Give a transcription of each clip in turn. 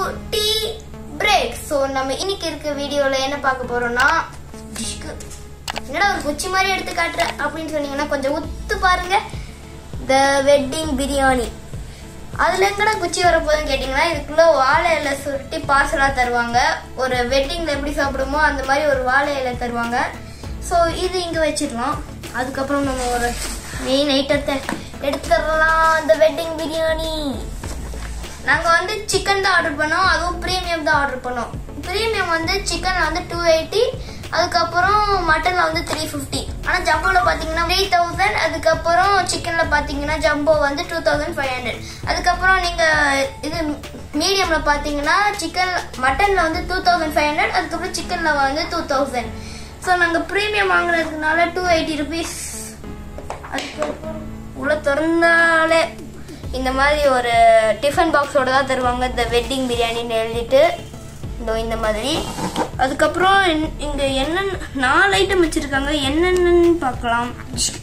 Tea break so நம்ம இன்னைக்கு இருக்க வீடியோவில் என்ன பார்க்க போறோம்னா டிஷ்க்கு என்னடா ஒரு குச்சி மாதிரி எடுத்து காட்டுற அப்படின்னு சொன்னீங்கன்னா கொஞ்சம் உத்து பாருங்க த வெட்டிங் பிரியாணி அதுல எங்கடா குச்சி வர போதுன்னு கேட்டிங்கன்னா இதுக்குள்ள வாழை இலை சுருட்டி பார்சலாக தருவாங்க ஒரு வெட்டிங்ல எப்படி சாப்பிடுமோ அந்த மாதிரி ஒரு வாழை இலை தருவாங்க ஸோ இது இங்கே வச்சிடலாம் அதுக்கப்புறம் நம்ம ஒரு மெயின் ஐட்டத்தை எடுத்துடலாம் இந்த வெட்டிங் பிரியாணி நாங்கள் வந்து சிக்கன் தான் ஆர்டர் பண்ணோம் அதுவும் ப்ரீமியம் தான் ஆர்டர் பண்ணோம் ப்ரீமியம் வந்து சிக்கனில் வந்து டூ எயிட்டி அதுக்கப்புறம் மட்டனில் வந்து த்ரீ ஃபிஃப்டி ஆனால் ஜம்போவில் பார்த்தீங்கன்னா த்ரீ தௌசண்ட் அதுக்கப்புறம் சிக்கனில் பார்த்தீங்கன்னா ஜம்போ வந்து டூ தௌசண்ட் ஃபைவ் ஹண்ட்ரட் அதுக்கப்புறம் நீங்கள் இது மீடியமில் பார்த்தீங்கன்னா சிக்கன் மட்டனில் வந்து டூ தௌசண்ட் ஃபைவ் ஹண்ட்ரட் அதுக்கப்புறம் சிக்கனில் வந்து டூ தௌசண்ட் ஸோ நாங்கள் ப்ரீமியம் வாங்குறதுனால டூ எயிட்டி ருபீஸ் அதுக்கப்புறம் உள்ள திறந்தாலே இந்த மாதிரி ஒரு டிஃபன் பாக்ஸோட தான் தருவாங்க இந்த வெட்டிங் பிரியாணின்னு எழுதிட்டு இதோ இந்த மாதிரி அதுக்கப்புறம் இன்- இங்க என்னென்ன நாலு ஐட்டம் வச்சிருக்காங்க என்னென்னு பார்க்கலாம்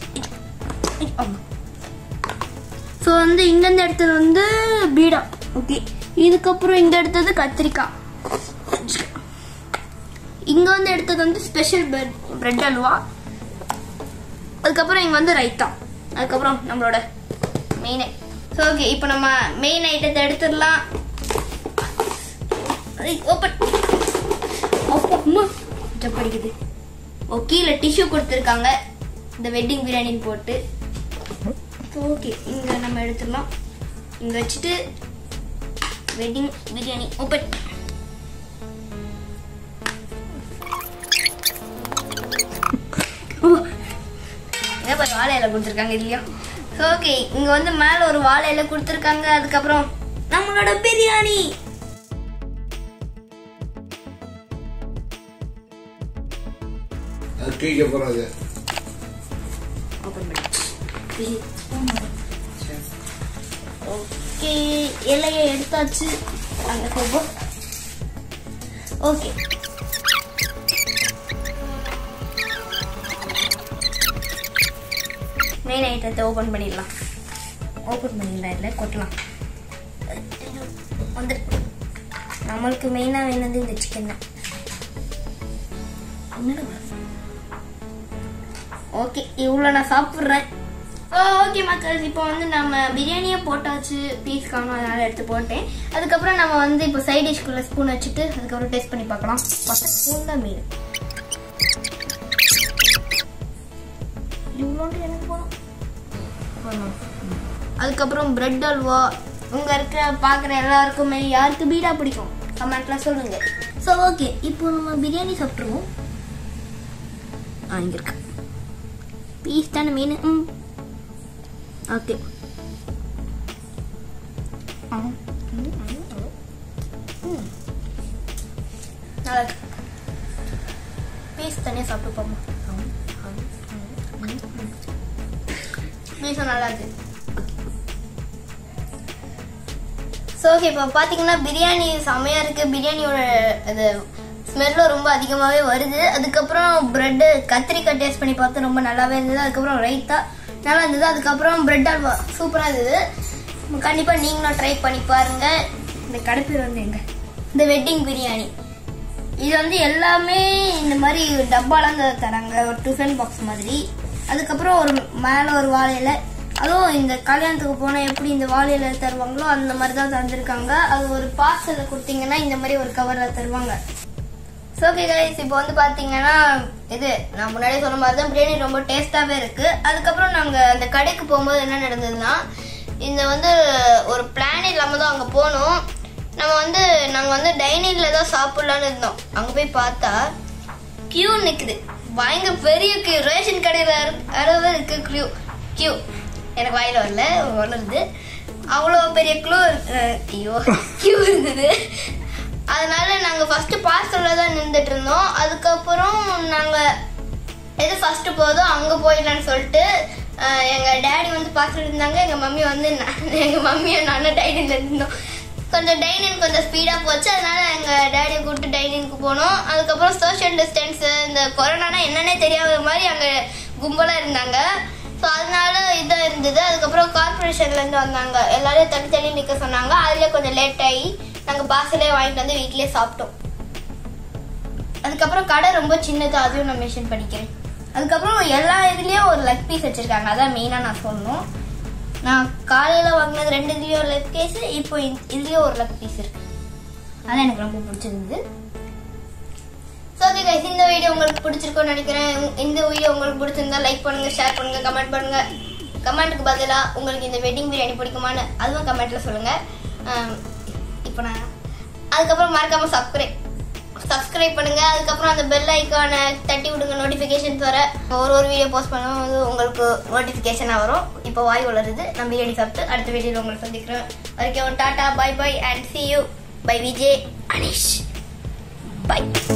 ஸோ வந்து இங்கேருந்து எடுத்தது வந்து பீடா ஓகே இதுக்கப்புறம் இங்க எடுத்தது கத்திரிக்காய் இங்க வந்து எடுத்தது வந்து ஸ்பெஷல் பிரெட் பிரெட் அல்வா அதுக்கப்புறம் இங்க வந்து ரைத்தா அதுக்கப்புறம் நம்மளோட மெயின் ஸோ ஓகே இப்போ நம்ம மெயின் ஐட்டத்தை எடுத்துடலாம் ஓப்பன் அம்மா ஜப் அடிக்குது ஓ கீழே டிஷ்யூ கொடுத்துருக்காங்க இந்த வெட்டிங் பிரியாணின்னு போட்டு ஓகே இங்கே நம்ம எடுத்துடலாம் இங்கே வச்சுட்டு வெட்டிங் பிரியாணி ஓப்பன் ஏன் பாரு வாழை இலை கொடுத்துருக்காங்க இல்லையா ஓகே இங்க வந்து மேல ஒரு வாழை இலை கொடுத்துருக்காங்க அதுக்கப்புறம் நம்மளோட பிரியாணி அது கிழிக்க போறாது ஓபன் பண்ணி ஓகே இலையை எடுத்தாச்சு அங்க போகும் ஓகே மெயின் ஐட்டத்தை ஓபன் பண்ணிடலாம் ஓபன் பண்ணிடலாம் இல்லை கொட்டலாம் வந்துரு நம்மளுக்கு மெயினாக வேணுது இந்த சிக்கன் தான் ஓகே இவ்வளோ நான் சாப்பிட்றேன் ஓகே மக்கள் இப்போ வந்து நம்ம பிரியாணியை போட்டாச்சு பீஸ் காணும் அதனால எடுத்து போட்டேன் அதுக்கப்புறம் நம்ம வந்து இப்போ சைட் டிஷ்குள்ள ஸ்பூன் வச்சுட்டு அதுக்கப்புறம் டேஸ்ட் பண்ணி பார்க்கலாம் பத்து ஸ்பூன் தான் மீன் இவ்வளோண்டு எனக்கு போதும் போதுமா? அதுக்கப்புறம் பிரெட் அல்வா உங்க இருக்கிற பார்க்குற எல்லாருக்குமே யாருக்கு பீடா பிடிக்கும் கமெண்ட்ல சொல்லுங்க ஸோ ஓகே இப்போ நம்ம பிரியாணி சாப்பிட்ருவோம் ஆ இங்கே இருக்கு பீஸ் தானே மீன் ம் ஓகே நல்லா இருக்கு பீஸ் தனியாக சாப்பிட்டு போமா பீஸும் நல்லா இருக்கு ஸோ ஓகே இப்போ பார்த்தீங்கன்னா பிரியாணி செமையாக இருக்குது பிரியாணியோட அது ஸ்மெல்லும் ரொம்ப அதிகமாகவே வருது அதுக்கப்புறம் ப்ரெட்டு கத்திரிக்காய் டேஸ்ட் பண்ணி பார்த்து ரொம்ப நல்லாவே இருந்தது அதுக்கப்புறம் ரைத்தா நல்லா இருந்தது அதுக்கப்புறம் பிரெட் அல்வா சூப்பராக இருந்தது கண்டிப்பாக நீங்களும் ட்ரை பண்ணி பாருங்கள் இந்த கடைப்பேர் வந்து எங்க இந்த வெட்டிங் பிரியாணி இது வந்து எல்லாமே இந்த மாதிரி டப்பாலாம் தான் தராங்க ஒரு டிஃபன் பாக்ஸ் மாதிரி அதுக்கப்புறம் ஒரு மேலே ஒரு வாழையில அதுவும் இந்த கல்யாணத்துக்கு போனால் எப்படி இந்த வாழையில தருவாங்களோ அந்த மாதிரி தான் தந்திருக்காங்க அது ஒரு பார்சலில் கொடுத்தீங்கன்னா இந்த மாதிரி ஒரு கவரில் தருவாங்க ஸோ ஓகே கைஸ் இப்போ வந்து பார்த்தீங்கன்னா இது நான் முன்னாடியே சொன்ன மாதிரி தான் பிரியாணி ரொம்ப டேஸ்ட்டாகவே இருக்குது அதுக்கப்புறம் நாங்கள் அந்த கடைக்கு போகும்போது என்ன நடந்ததுன்னா இந்த வந்து ஒரு பிளான் இல்லாமல் தான் அங்கே போனோம் நம்ம வந்து நாங்கள் வந்து டைனிங்கில் தான் சாப்பிட்லான்னு இருந்தோம் அங்கே போய் பார்த்தா கியூ நிக்குது பயங்கர பெரிய கியூ ரேஷன் கடையில் அளவு இருக்கு கியூ கியூ எனக்கு வாயில வரல வளருது அவ்வளோ பெரிய க்ளூ ஐயோ கியூ இருந்தது அதனால நாங்கள் ஃபர்ஸ்ட் பார்சலில் தான் நின்றுட்டு இருந்தோம் அதுக்கப்புறம் நாங்கள் எது ஃபர்ஸ்ட் போதோ அங்கே போயிடலான்னு சொல்லிட்டு அஹ், எங்க டேடி வந்து பார்த்துட்டு இருந்தாங்க எங்க மம்மி வந்து நான்- எங்க மம்மியும் நானும் டைனிங்ல இருந்தோம் கொஞ்சம் டைனிங் கொஞ்சம் ஸ்பீடா போச்சு அதனால எங்க டேடியை கூப்பிட்டு டைனிங்க்கு போனோம் அதுக்கப்புறம் சோஷியல் டிஸ்டன்ஸ் இந்த கொரோனானா என்னன்னே தெரியாத மாதிரி அங்க கும்பலா இருந்தாங்க ஸோ அதனால இதாக இருந்தது அதுக்கப்புறம் கார்பரேஷன்ல இருந்து வந்தாங்க எல்லாரையும் தனித்தனி நிற்க சொன்னாங்க அதுலேயே கொஞ்சம் லேட் ஆகி நாங்கள் பார்சலே வாங்கிட்டு வந்து வீட்டிலே சாப்பிட்டோம் அதுக்கப்புறம் கடை ரொம்ப சின்னது அதையும் நான் மென்ஷன் பண்ணிக்கிறேன் அதுக்கப்புறம் எல்லா இதுலேயும் ஒரு லெக் பீஸ் வச்சுருக்காங்க அதான் மெயினாக நான் சொல்லணும் நான் காலையில் வாங்கினது ரெண்டு இதுலேயும் ஒரு லெக் பீஸ் இப்போ இதுலேயும் ஒரு லெக் பீஸ் இருக்கு அதான் எனக்கு ரொம்ப பிடிச்சிருந்தது ஸோ ஓகே கைஸ் இந்த வீடியோ உங்களுக்கு பிடிச்சிருக்கும்னு நினைக்கிறேன் உங்க- இந்த வீடியோ உங்களுக்கு பிடிச்சிருந்தா லைக் பண்ணுங்க ஷேர் பண்ணுங்க கமெண்ட் பண்ணுங்க கமெண்ட்டுக்கு பதிலாக உங்களுக்கு இந்த வெட்டிங் பிரியாணி பிடிக்குமான்னு அதுவும் கமெண்ட்ல சொல்லுங்க ஆம், இப்போ நான் அதுக்கப்புறம் மறக்காம சப்ஸ்கிரைப் சப்ஸ்கிரைப் பண்ணுங்க அதுக்கப்புறம் அந்த பெல் ஐக்கானை தட்டி விடுங்க நோட்டிஃபிகேஷன்ஸ் வர ஒரு ஒரு வீடியோ போஸ்ட் பண்ணும்போது உங்களுக்கு நோட்டிஃபிகேஷனாக வரும் இப்போ வாய் வளருது நான் பிரியாணி சாப்பிட்டு அடுத்த வீடியோவில் உங்களை சந்திக்கிறேன் வரைக்கும் tata bye bye and see you bye Vijay Anish by